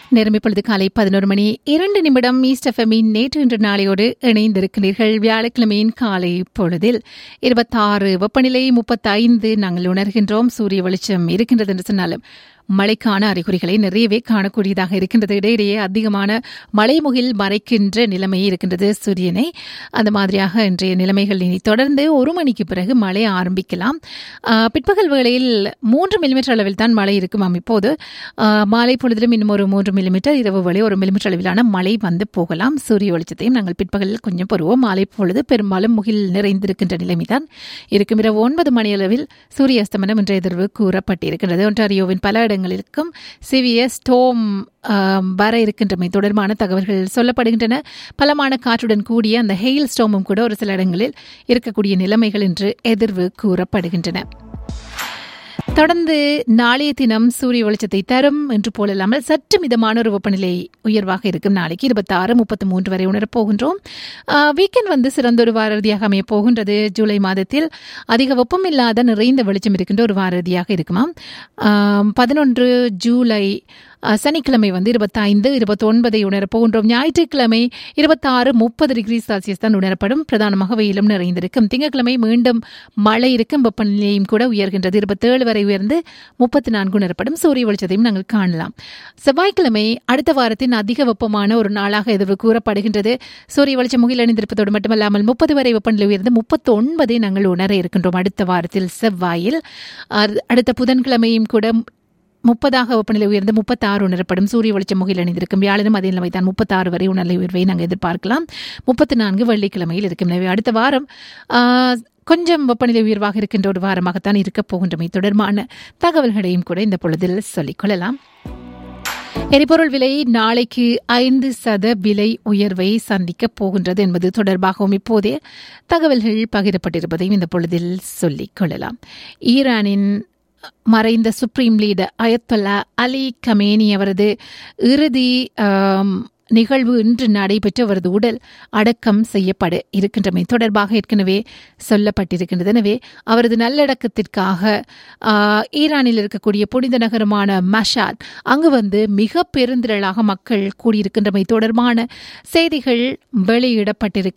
நேரம் இப்பொழுது காலை பதினோரு மணி இரண்டு நிமிடம் ஈஸ்ட் எஃப்எம்மின் நேற்று இன்று நாளையோடு இணைந்திருக்கிறீர்கள் வியாழக்கிழமையின் காலை பொழுதில் இருபத்தாறு வெப்பநிலை முப்பத்தைந்து நாங்கள் உணர்கின்றோம் சூரிய வெளிச்சம் இருக்கின்றது என்று சொன்னாலும் மழைக்கான அறிகுறிகளை நிறையவே காணக்கூடியதாக இருக்கின்றது இடையிடையே அதிகமான மழைமுகில் மறைக்கின்ற நிலைமை இருக்கின்றது சூரியனை அந்த மாதிரியாக இன்றைய நிலைமைகள் இனி தொடர்ந்து ஒரு மணிக்கு பிறகு மழை ஆரம்பிக்கலாம் ஆஹ், பிற்பகல் வேளையில் மூன்று மில்லிமீட்டர் அளவில் தான் மழை இருக்குமாம் இப்போது ஆஹ், மாலை பொழுதிலும் இன்னும் ஒரு மூன்று மில்லிமீட்டர் இரவு வேளை ஒரு மில்லிமீட்டர் அளவிலான மழை வந்து போகலாம் சூரிய வெளிச்சத்தையும் நாங்கள் பிற்பகலில் கொஞ்சம் பெறுவோம் மாலை பொழுது பெரும்பாலும் முகில் நிறைந்திருக்கின்ற நிலைமைதான் இருக்கும் இரவு ஒன்பது மணி அளவில் சூரிய அஸ்தமனம் இன்றைய எதிர்வு கூறப்பட்டிருக்கிறது ஒன்டாரியோவின் பல இடங்களிலும் சிவியஸ் ஸ்டோம் வர இருக்கின்றமை தொடர்பான தகவல்கள் சொல்லப்படுகின்றன பலமான காற்றுடன் கூடிய அந்த ஹெயில் ஸ்டோமும் கூட ஒரு சில இடங்களில் இருக்கக்கூடிய நிலைமைகள் என்று எதிர்வு கூறப்படுகின்றன தொடர்ந்து நாளைய தினம் சூரிய வெளிச்சத்தை தரும் என்று போலல்லாமல் சற்று மிதமான ஒரு வெப்பநிலை உயர்வாக இருக்கும் நாளைக்கு இருபத்தி ஆறு முப்பத்தி மூன்று வரை உணரப் போகின்றோம் வீக்கெண்ட் வந்து சிறந்த ஒரு வாரதியாக அமைய போகின்றது ஜூலை மாதத்தில் அதிக வெப்பம் இல்லாத நிறைந்த வெளிச்சம் இருக்கின்ற ஒரு வாரதியாக இருக்குமாம் பதினொன்று ஜூலை அஹ், சனிக்கிழமை வந்து இருபத்தைந்து இருபத்தொன்பதை உணரப் போகின்றோம் ஞாயிற்றுக்கிழமை இருபத்தாறு முப்பது டிகிரி செல்சியஸ் தான் உணரப்படும் பிரதானமாக வெயிலும் நிறைந்திருக்கும் திங்கட்கிழமை மீண்டும் மழை இருக்கும் வெப்பநிலையும் கூட உயர்கின்றது இருபத்தேழு வரை உயர்ந்து முப்பத்தி நான்கு உணரப்படும் சூரிய வெளிச்சத்தையும் நாங்கள் காணலாம் செவ்வாய்க்கிழமை அடுத்த வாரத்தின் அதிக வெப்பமான ஒரு நாளாக எதிர்வு கூறப்படுகின்றது சூரிய வெளிச்சம் முகில் அணிந்திருப்பதோடு மட்டுமல்லாமல் முப்பது வரை வெப்பநிலை உயர்ந்து முப்பத்தி ஒன்பதை நாங்கள் உணர இருக்கின்றோம் அடுத்த வாரத்தில் செவ்வாயில் அஹ், அடுத்த புதன்கிழமையும் கூட முப்பதாக வெப்பநிலை உயர்ந்து முப்பத்தாறு உணரப்படும் சூரிய வெளிச்சம் முகில் அணிந்திருக்கும் வியாழனும் அதே நிலைமை தான் முப்பத்தாறு வரை உணர்நிலை உயர்வை நாங்கள் எதிர்பார்க்கலாம் முப்பத்தி நான்கு வெள்ளிக்கிழமையில் இருக்கும் எனவே அடுத்த வாரம் ஆ, கொஞ்சம் வெப்பநிலை உயர்வாக இருக்கின்ற ஒரு வாரமாகத்தான் இருக்கப் போகின்றமை தொடர்பான தகவல்களையும் கூட இந்த பொழுதில் சொல்லிக் கொள்ளலாம் எரிபொருள் விலை நாளைக்கு ஐந்து சத விலை உயர்வை சந்திக்கப் போகின்றது என்பது தொடர்பாகவும் இப்போதே தகவல்கள் பகிரப்பட்டிருப்பதையும் இந்த பொழுதில் சொல்லிக் கொள்ளலாம் ஈரானின் மறைந்த supreme leader Ayatollah Ali Khamenei அவரது இறுதி ஆம், நிகழ்வு இன்று நடைபெற்று அவரது உடல் அடக்கம் செய்யப்பட இருக்கின்றமை தொடர்பாக ஏற்கனவே சொல்லப்பட்டிருக்கின்றது எனவே அவரது நல்லடக்கத்திற்காக ஆ, ஈரானில் இருக்கக்கூடிய புனித நகரமான மஷாத் அங்கு வந்து மிக பெருந்திரளாக மக்கள் கூடியிருக்கின்றமை தொடர்பான செய்திகள் வெளியிடப்பட்டிருக்கின்றன